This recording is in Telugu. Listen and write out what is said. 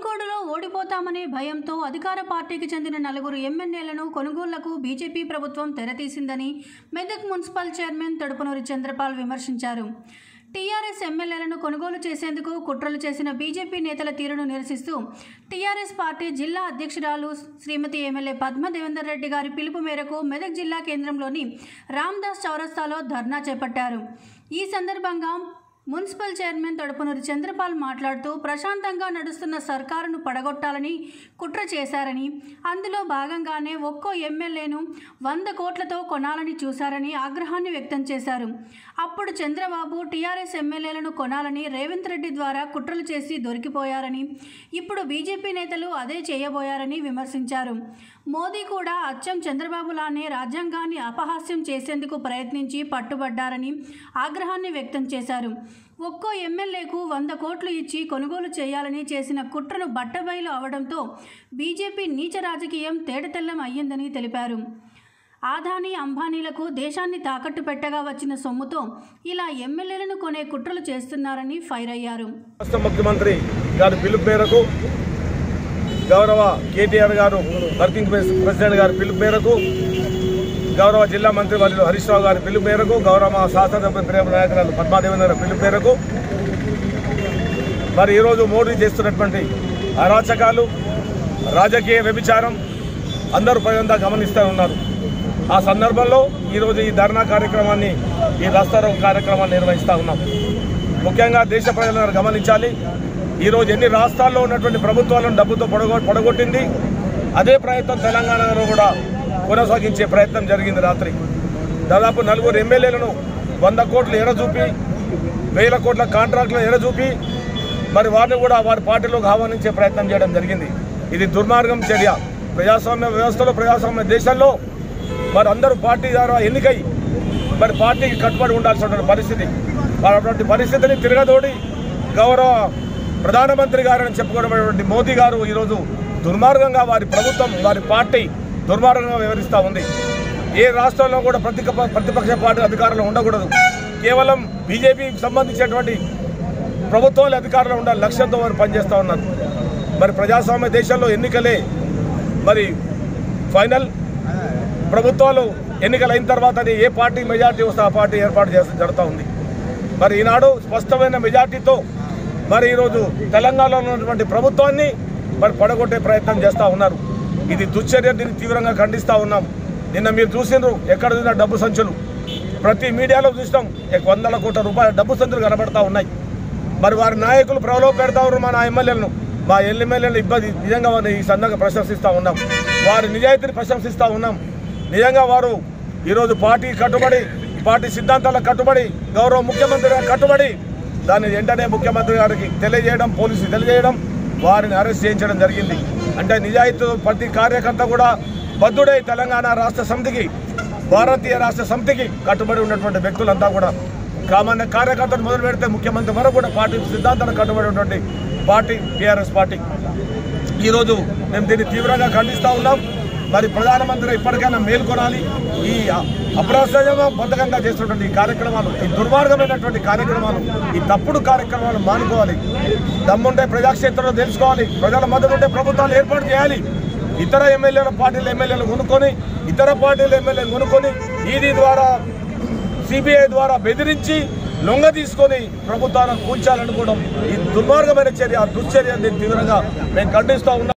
మునుగోడులో ఓడిపోతామనే భయంతో అధికార పార్టీకి చెందిన నలుగురు ఎమ్మెల్యేలను కొనుగోళ్లకు బీజేపీ ప్రభుత్వం తెరతీసిందని మెదక్ మున్సిపల్ చైర్మన్ తడుపునూరి చంద్రపాల్ విమర్శించారు టీఆర్ఎస్ ఎమ్మెల్యేలను కొనుగోలు చేసేందుకు కుట్రలు చేసిన బీజేపీ నేతల తీరును నిరసిస్తూ టీఆర్ఎస్ పార్టీ జిల్లా అధ్యక్షురాలు శ్రీమతి ఎమ్మెల్యే పద్మ దేవేందర్ రెడ్డి గారి పిలుపు మేరకు మెదక్ జిల్లా కేంద్రంలోని రామ్దాస్ చౌరస్తాలో ధర్నా చేపట్టారు ఈ సందర్భంగా మున్సిపల్ చైర్మన్ తడుపునూరి చంద్రపాల్ మాట్లాడుతూ ప్రశాంతంగా నడుస్తున్న సర్కారును పడగొట్టాలని కుట్ర చేశారని అందులో భాగంగానే ఒక్కో ఎమ్మెల్యేను వంద కోట్లతో కొనాలని చూశారని ఆగ్రహాన్ని వ్యక్తం చేశారు అప్పుడు చంద్రబాబు టీఆర్ఎస్ ఎమ్మెల్యేలను కొనాలని రేవంత్ రెడ్డి ద్వారా కుట్రలు చేసి దొరికిపోయారని ఇప్పుడు బీజేపీ నేతలు అదే చేయబోయారని విమర్శించారు మోదీ కూడా అచ్చం చంద్రబాబులానే రాజ్యాంగాన్ని అపహాస్యం చేసేందుకు ప్రయత్నించి పట్టుబడ్డారని ఆగ్రహాన్ని వ్యక్తం చేశారు ఒక్కో ఎమ్మెల్యేకు వంద కోట్లు ఇచ్చి కొనుగోలు చేయాలని చేసిన కుట్రను బట్టబయలు అవడంతో బీజేపీ నీచ రాజకీయం తేటతెల్లం అయ్యిందని తెలిపారు ఆదాని అంబానీలకు దేశాన్ని తాకట్టు పెట్టగా వచ్చిన సొమ్ముతో ఇలా ఎమ్మెల్యేలను కొనే కుట్రలు చేస్తున్నారని ఫైర్ అయ్యారు రాష్ట్ర ముఖ్యమంత్రి గారి పిలుపు మేరకు గౌరవ కేటీఆర్ గారు వర్కింగ్ ప్రెస్- ప్రెసిడెంట్ గారి పిలుపు మేరకు గౌరవ జిల్లా మంత్రి వర్యులు హరీష్ రావు గారి పిలుపు మేరకు గౌరవ మా శాసనసభ ప్రేమ నాయకురాలు పద్మాదేవేంద్ర గారి పిలుపు మేరకు మరి ఈరోజు మోడీ చేస్తున్నటువంటి అరాచకాలు రాజకీయ వ్యభిచారం అందరూ ప్రజలంతా గమనిస్తూ ఉన్నారు ఆ సందర్భంలో ఈరోజు ఈ ధర్నా కార్యక్రమాన్ని ఈ రాస్తారోకో కార్యక్రమాన్ని నిర్వహిస్తూ ఉన్నాం ముఖ్యంగా దేశ ప్రజలను గమనించాలి ఈరోజు ఎన్ని రాష్ట్రాల్లో ఉన్నటువంటి ప్రభుత్వాలను డబ్బుతో పొడగొ పొడగొట్టింది అదే ప్రయత్నం తెలంగాణలో కూడా కొనసాగించే ప్రయత్నం జరిగింది రాత్రి దాదాపు నలుగురు ఎమ్మెల్యేలను వంద కోట్లు ఎరచూపి వేల కోట్ల కాంట్రాక్టులు ఎరచూపి మరి వారిని కూడా వారి పార్టీలోకి ఆహ్వానించే ప్రయత్నం చేయడం జరిగింది ఇది దుర్మార్గం చర్య ప్రజాస్వామ్య వ్యవస్థలో ప్రజాస్వామ్య దేశాల్లో మరి అందరూ పార్టీ ద్వారా ఎన్నికై మరి పార్టీకి కట్టుబడి ఉండాల్సినటువంటి పరిస్థితి మరి అటువంటి పరిస్థితిని తిరగదోడి గౌరవ ప్రధానమంత్రి గారని చెప్పుకున్నటువంటి మోదీ గారు ఈరోజు దుర్మార్గంగా వారి ప్రభుత్వం వారి పార్టీ దుర్మార్గంగా వ్యవహరిస్తూ ఉంది ఏ రాష్ట్రంలో కూడా ప్రతిక ప్రతిపక్ష పార్టీ అధికారంలో ఉండకూడదు కేవలం బీజేపీకి సంబంధించినటువంటి ప్రభుత్వాలు అధికారంలో ఉండాలి లక్ష్యంతో వారు పనిచేస్తూ ఉన్నారు మరి ప్రజాస్వామ్య దేశాల్లో ఎన్నికలే మరి ఫైనల్ ప్రభుత్వాలు ఎన్నికలైన తర్వాత అది ఏ పార్టీ మెజార్టీ వస్తే ఆ పార్టీ ఏర్పాటు చేస్తూ జరుగుతూ ఉంది మరి ఈనాడు స్పష్టమైన మెజార్టీతో మరి ఈరోజు తెలంగాణలో ఉన్నటువంటి ప్రభుత్వాన్ని మరి పడగొట్టే ప్రయత్నం చేస్తూ ఉన్నారు ఇది దుశ్చర్య దీన్ని తీవ్రంగా ఖండిస్తూ ఉన్నాం నిన్న మీరు చూసిండ్రు ఎక్కడ చూసినా డబ్బు సంచులు ప్రతి మీడియాలో చూసినాం ఎక్ వందల కోట్ల రూపాయల డబ్బు సంచులు కనబడతా ఉన్నాయి మరి వారి నాయకులు ప్రలోభ పెడతా ఉన్నారు మా ఎమ్మెల్యేలను మా ఎమ్మెల్యేలను ఇబ్బంది నిజంగా వారిని ఈ సందర్భంగా ప్రశంసిస్తూ ఉన్నాం వారి నిజాయితీని ప్రశంసిస్తూ ఉన్నాం నిజంగా వారు ఈరోజు పార్టీ కట్టుబడి పార్టీ సిద్ధాంతాలకు కట్టుబడి గౌరవ ముఖ్యమంత్రి గారికి కట్టుబడి దాన్ని వెంటనే ముఖ్యమంత్రి గారికి తెలియజేయడం పోలీసు తెలియజేయడం వారిని అరెస్ట్ చేయించడం జరిగింది అంటే నిజాయితీ ప్రతి కార్యకర్త కూడా బద్దుడై తెలంగాణ రాష్ట్ర సమితికి భారతీయ రాష్ట్ర సమితికి కట్టుబడి ఉన్నటువంటి వ్యక్తులంతా కూడా సామాన్య కార్యకర్తలు మొదలు పెడితే ముఖ్యమంత్రి వరకు కూడా పార్టీ సిద్ధాంతాలకు కట్టుబడి ఉన్నటువంటి పార్టీ టీఆర్ఎస్ పార్టీ ఈరోజు మేము దీన్ని తీవ్రంగా ఖండిస్తూ ఉన్నాం మరి ప్రధానమంత్రి ఇప్పటికైనా మేల్కొనాలి ఈ అప్రసంగంగా చేస్తున్నటువంటి ఈ కార్యక్రమాలు ఈ దుర్మార్గమైనటువంటి కార్యక్రమాలు ఈ తప్పుడు కార్యక్రమాలు మానుకోవాలి దమ్ముంటే ప్రజాక్షేత్రంలో తెలుసుకోవాలి ప్రజల మద్దతు ఉంటే ప్రభుత్వాలు ఏర్పాటు చేయాలి ఇతర ఎమ్మెల్యేల పార్టీల ఎమ్మెల్యేలు కొనుక్కొని ఇతర పార్టీల ఎమ్మెల్యేలు కొనుక్కొని ఈడీ ద్వారా సిబిఐ ద్వారా బెదిరించి లొంగ తీసుకొని ప్రభుత్వాలను కూల్చాలనుకోవడం ఈ దుర్మార్గమైన చర్య ఆ దుశ్చర్య తీవ్రంగా మేము ఖండిస్తూ ఉన్నాం